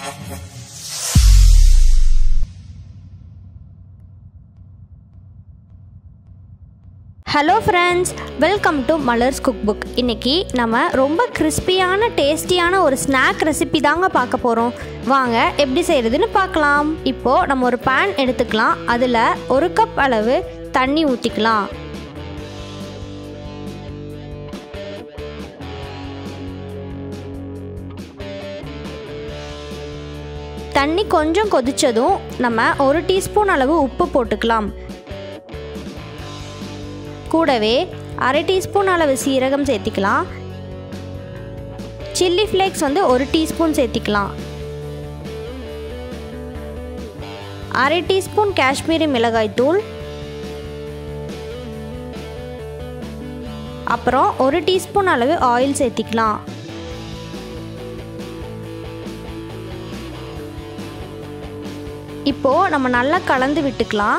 hello friends welcome to Malar's cook book இன்றைக்கி நம்ம ரொம்ப கிறிஸ்பியான டேஸ்டியான ஒரு ஸ்நாக் ரெசிபி தாங்க பார்க்க போகிறோம் வாங்க எப்படி செய்கிறதுன்னு பார்க்கலாம் இப்போது நம்ம ஒரு பேன் எடுத்துக்கலாம் அதில் ஒரு கப் அளவு தண்ணி ஊற்றிக்கலாம் தண்ணி கொஞ்சம் கொதிச்சதும் நம்ம ஒரு டீஸ்பூன் அளவு உப்பு போட்டுக்கலாம் கூடவே அரை டீஸ்பூன் அளவு சீரகம் சேர்த்திக்கலாம் சில்லி ஃப்ளேக்ஸ் வந்து ஒரு டீஸ்பூன் சேர்த்திக்கலாம் அரை டீஸ்பூன் காஷ்மீரி மிளகாய் தூள் அப்புறம் ஒரு டீஸ்பூன் அளவு ஆயில் சேர்த்திக்கலாம் இப்போது நம்ம நல்லா கலந்து விட்டுக்கலாம்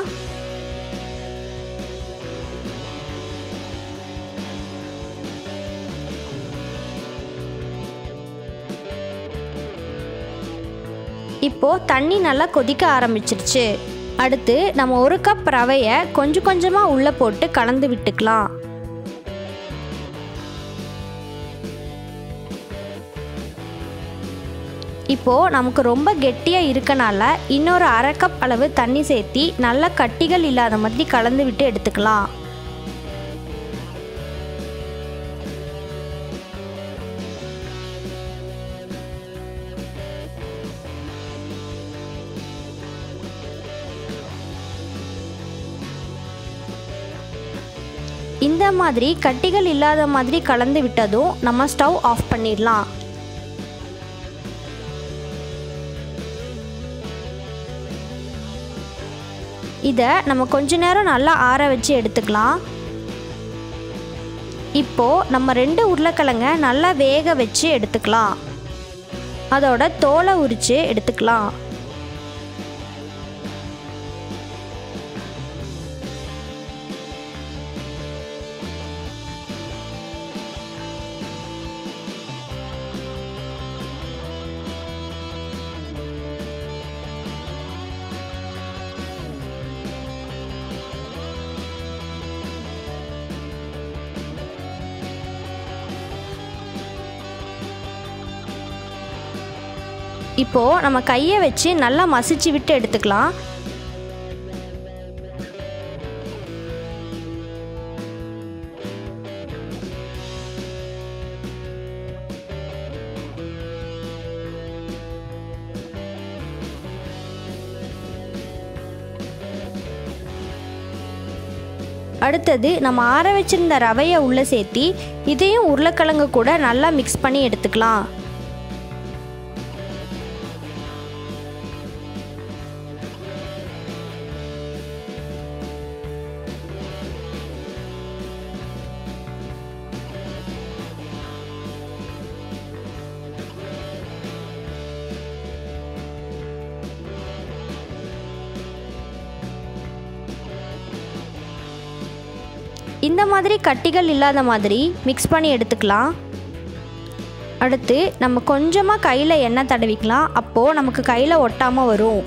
இப்போது தண்ணி நல்லா கொதிக்க ஆரம்பிச்சிருச்சு அடுத்து நம்ம ஒரு கப் ரவையை கொஞ்சம் கொஞ்சமாக உள்ளே போட்டு கலந்து விட்டுக்கலாம் இப்போது நமக்கு ரொம்ப கெட்டியாக இருக்கனால இன்னொரு அரை கப் அளவு தண்ணி சேர்த்தி நல்லா கட்டிகள் இல்லாத மாதிரி கலந்து விட்டு எடுத்துக்கலாம் இந்த மாதிரி கட்டிகள் இல்லாத மாதிரி கலந்து விட்டதும் நம்ம ஸ்டவ் ஆஃப் பண்ணிடலாம் இதை நம்ம கொஞ்ச நேரம் நல்லா ஆற வச்சு எடுத்துக்கலாம் இப்போது நம்ம ரெண்டு உருளைக்கிழங்க நல்லா வேக வச்சு எடுத்துக்கலாம் அதோட தோலை உரித்து எடுத்துக்கலாம் இப்போது நம்ம கையை வச்சு நல்லா மசிச்சு விட்டு எடுத்துக்கலாம் அடுத்தது நம்ம ஆற வச்சிருந்த ரவையை உள்ளே சேர்த்தி இதையும் உருளைக்கிழங்கு கூட நல்லா மிக்ஸ் பண்ணி எடுத்துக்கலாம் இந்த மாதிரி கட்டிகள் இல்லாத மாதிரி மிக்ஸ் பண்ணி எடுத்துக்கலாம் அடுத்து நம்ம கொஞ்சமாக கையில் எண்ணெய் தடவிக்கலாம் அப்போது நமக்கு கையில் ஒட்டாமல் வரும்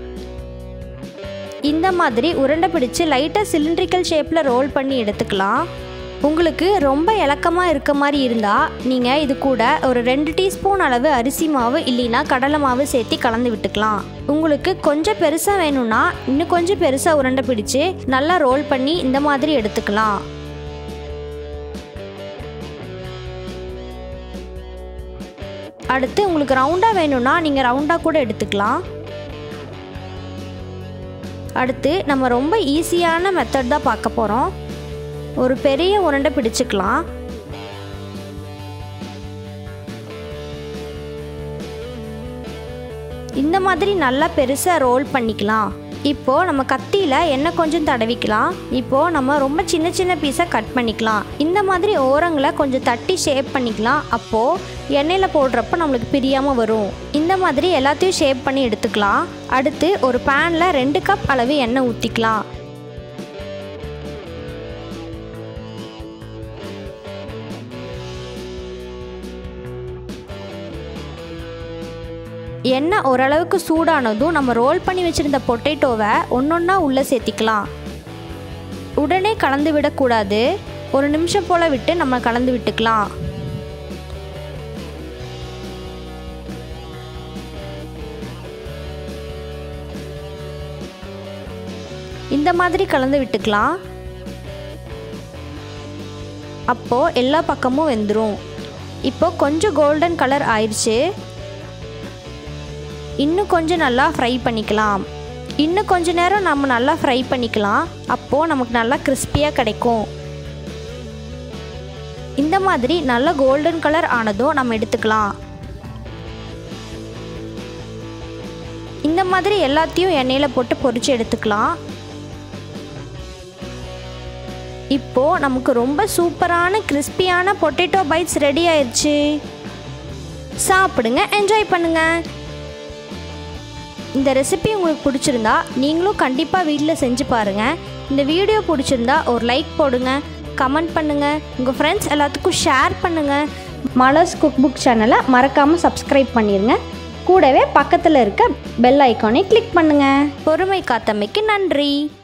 இந்த மாதிரி உருண்டை பிடிச்சு லைட்டாக சிலிண்ட்ரிக்கல் ஷேப்பில் ரோல் பண்ணி எடுத்துக்கலாம் உங்களுக்கு ரொம்ப இலக்கமாக இருக்க மாதிரி இருந்தால் நீங்கள் இது கூட ஒரு ரெண்டு டீஸ்பூன் அளவு அரிசி மாவு இல்லைன்னா கடலை மாவு சேர்த்து கலந்து விட்டுக்கலாம் உங்களுக்கு கொஞ்சம் பெருசாக வேணும்னா இன்னும் கொஞ்சம் பெருசாக உருண்டை பிடிச்சு நல்லா ரோல் பண்ணி இந்த மாதிரி எடுத்துக்கலாம் அடுத்து உங்களுக்கு ரவுண்டாக வேணும்னா நீங்கள் ரவுண்டாக கூட எடுத்துக்கலாம் அடுத்து நம்ம ரொம்ப ஈஸியான மெத்தட் தான் பார்க்க போகிறோம் ஒரு பெரிய உருண்டை பிடிச்சிக்கலாம் இந்த மாதிரி நல்லா பெருசாக ரோல் பண்ணிக்கலாம் இப்போது நம்ம கத்தியில் எண்ணெய் கொஞ்சம் தடவிக்கலாம் இப்போது நம்ம ரொம்ப சின்ன சின்ன பீஸாக கட் பண்ணிக்கலாம் இந்த மாதிரி ஓரங்களை கொஞ்சம் தட்டி ஷேப் பண்ணிக்கலாம் அப்போது எண்ணெயில் போடுறப்ப நம்மளுக்கு பிரியாமல் வரும் இந்த மாதிரி எல்லாத்தையும் ஷேப் பண்ணி எடுத்துக்கலாம் அடுத்து ஒரு பேனில் ரெண்டு கப் அளவு எண்ணெய் ஊற்றிக்கலாம் எண்ணெய் ஓரளவுக்கு சூடானதும் நம்ம ரோல் பண்ணி வச்சுருந்த பொட்டேட்டோவை ஒன்றொன்னா உள்ளே சேர்த்திக்கலாம் உடனே கலந்து விடக்கூடாது ஒரு நிமிஷம் போல் விட்டு நம்ம கலந்து விட்டுக்கலாம் இந்த மாதிரி கலந்து விட்டுக்கலாம் அப்போது எல்லா பக்கமும் வெந்துடும் இப்போ கொஞ்சம் கோல்டன் கலர் ஆயிடுச்சு இன்னும் கொஞ்சம் நல்லா ஃப்ரை பண்ணிக்கலாம் இன்னும் கொஞ்ச நேரம் நம்ம நல்லா ஃப்ரை பண்ணிக்கலாம் அப்போது நமக்கு நல்லா கிறிஸ்பியாக கிடைக்கும் இந்த மாதிரி நல்ல கோல்டன் கலர் ஆனதும் நம்ம எடுத்துக்கலாம் இந்த மாதிரி எல்லாத்தையும் எண்ணெயில் போட்டு பொரிச்சு எடுத்துக்கலாம் இப்போது நமக்கு ரொம்ப சூப்பரான கிறிஸ்பியான பொட்டேட்டோ பைட்ஸ் ரெடி ஆயிடுச்சு சாப்பிடுங்க என்ஜாய் பண்ணுங்கள் இந்த ரெசிபி உங்களுக்கு பிடிச்சிருந்தா நீங்களும் கண்டிப்பாக வீட்டில் செஞ்சு பாருங்கள் இந்த வீடியோ பிடிச்சிருந்தா ஒரு லைக் போடுங்க கமெண்ட் பண்ணுங்கள் உங்கள் ஃப்ரெண்ட்ஸ் எல்லாத்துக்கும் ஷேர் பண்ணுங்கள் மலர்ஸ் குக் புக் சேனலை மறக்காமல் சப்ஸ்கிரைப் பண்ணிடுங்க கூடவே பக்கத்தில் இருக்க பெல் ஐக்கானை கிளிக் பண்ணுங்கள் பொறுமை காத்தமைக்கு நன்றி